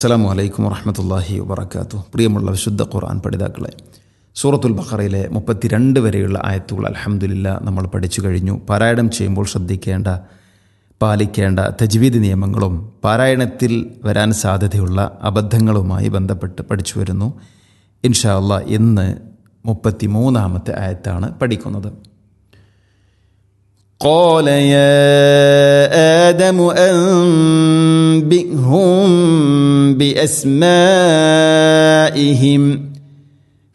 അസ്സാം വലൈക്കും വറഹമത്തല്ലാഹി വബർക്കാത്തു പ്രിയമുള്ള വിശുദ്ധ ഖുർആൻ പഠിതാക്കളെ സൂറത്തുൽ ബഖറയിലെ മുപ്പത്തിരണ്ട് വരെയുള്ള ആയത്തുകൾ അലഹമുല്ല നമ്മൾ പഠിച്ചു കഴിഞ്ഞു പാരായണം ചെയ്യുമ്പോൾ ശ്രദ്ധിക്കേണ്ട പാലിക്കേണ്ട തജ്വീദ് നിയമങ്ങളും പാരായണത്തിൽ വരാൻ സാധ്യതയുള്ള അബദ്ധങ്ങളുമായി ബന്ധപ്പെട്ട് പഠിച്ചു വരുന്നു ഇൻഷാ അള്ളാ ഇന്ന് മുപ്പത്തി മൂന്നാമത്തെ ആയത്താണ് പഠിക്കുന്നത് قال يا آدم أنبئهم بأسمائهم